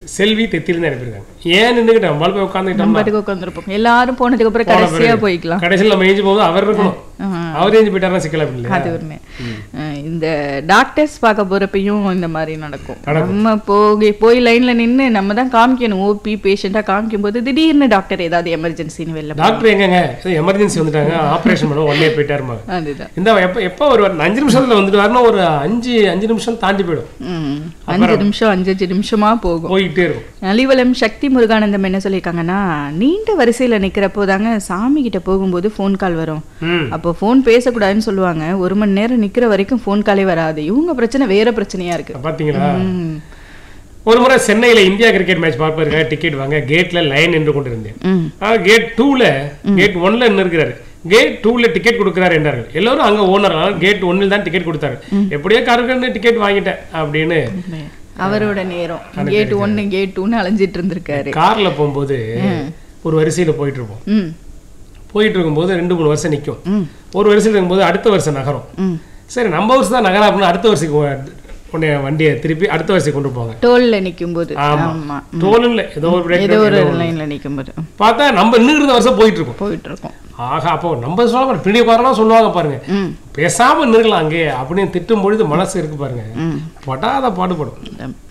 செல்வி தெத்திலிருந்து அனுப்பியிருக்காங்க ஏன் நின்றுக்கிட்டேன் நம்மளால போய் உட்காந்துக்கிட்டோம் நம்ம பாட்டுக்கு உட்காந்துருப்போம் எல்லாரும் போனதுக்கு அப்புறம் கடைசியா போய்க்கலாம் கடைசியில் நம்ம ஏஞ்சி போகும்போது அவர் இருக்கணும் ஆஹா. அவர் ஏஞ்சி போயிட்டாருன்னா சிக்கலா இல்லையா அது உண்மை அஹ் இந்த டாக்டர்ஸ் பார்க்க போறப்பையும் இந்த மாதிரி நடக்கும் நம்ம போய் போய் லைன்ல நின்னு நம்ம தான் காமிக்கணும் ஓபி பேஷண்டா காமிக்கும் போது திடீர்னு டாக்டர் ஏதாவது எமர்ஜென்சின்னு வெளில போ- டாக்டர் எங்கங்க எமர்ஜென்சி வந்துட்டாங்க ஆபரேஷன் பண்ண உடனே போயிட்டாருமா அதுதான் இந்த எப்போ எப்போ வருவார் அஞ்சு நிமிஷத்துல வந்துட்டு வரணும் ஒரு அஞ்சு அஞ்சு நிமிஷம் தாண்டி போயிடும் ம். அஞ்சு நிமிஷம் அஞ்சு அஞ்சு நிமிஷமா போகும் போயிட்டே இருக்கும் நலிவலம் சக்தி முருகானந்தம் என்ன சொல்லியிருக்காங்கன்னா நீண்ட வரிசையில நிக்கிறப்போ தாங்க சாமி கிட்ட போகும்போது ஃபோன் கால் வரும் ம் அப்போ ஃபோன் பேசக்கூடாதுன்னு சொல்லுவாங்க ஒரு மணி நேரம் நிக்கிற வரைக்கும் ஃபோன் காலே வராது இவங்க பிரச்சனை வேற பிரச்சனையா இருக்கு பாத்தீங்களா ம். ஒரு முறை சென்னையில இந்தியா கிரிக்கெட் மேட்ச் பார்ப்பதற்காக டிக்கெட் வாங்க கேட்ல லைன் நின்று கொண்டிருந்தேன் ம். கேட் டூல கேட் ஒன்ல நின்று இருக்கிறாரு கேட் டூல டிக்கெட் கொடுக்குறாரு என்றார்கள் எல்லாரும் அங்க ஓனர் கேட் ஒன்னில் தான் டிக்கெட் கொடுத்தாரு எப்படியோ கருக்கன்னு டிக்கெட் வாங்கிட்டேன் அப்படின்னு அவரோட நேரம் கேட் ஒன்னு கேட் டூன்னு அலைஞ்சிட்டு இருந்திருக்காரு கார்ல போகும்போது ஒரு வரிசையில போயிட்டு இருப்போம் ம் போயிட்டு இருக்கும்போது ரெண்டு மூணு வருஷம் நிக்கும் ம் ஒரு வருஷத்துல இருக்கும்போது அடுத்த வருஷம் நகரும் ம் சரி நம்ம வருஷம் தான் நகரம் அப்படின்னு அடுத்த வருஷத்துக்கு உன்னை வண்டியை திருப்பி அடுத்த வருஷம் கொண்டு போவாங்க டோல்ல நிக்கும் போது ஆமா ஆமா டோலும் இல்லை ஏதோ ஒரு break ஏதோ down, ஒரு ஏதோ ஒண்ணு. லைன்ல நிக்கும் போது பார்த்தா நம்ம இன்னும் இருந்த வருஷம் போயிட்டு இருக்கோம் போயிட்டு இருக்கோம் ஆகா அப்போ நம்ம சொல்ல பின்னாடி உட்காரலாம் சொல்லுவாங்க பாருங்க ம் பேசாம நிறுக்கலாம் அங்கே அப்படின்னு திட்டும் பொழுது மனசு இருக்கு பாருங்க ம் படாத பாடுபடும் இந்த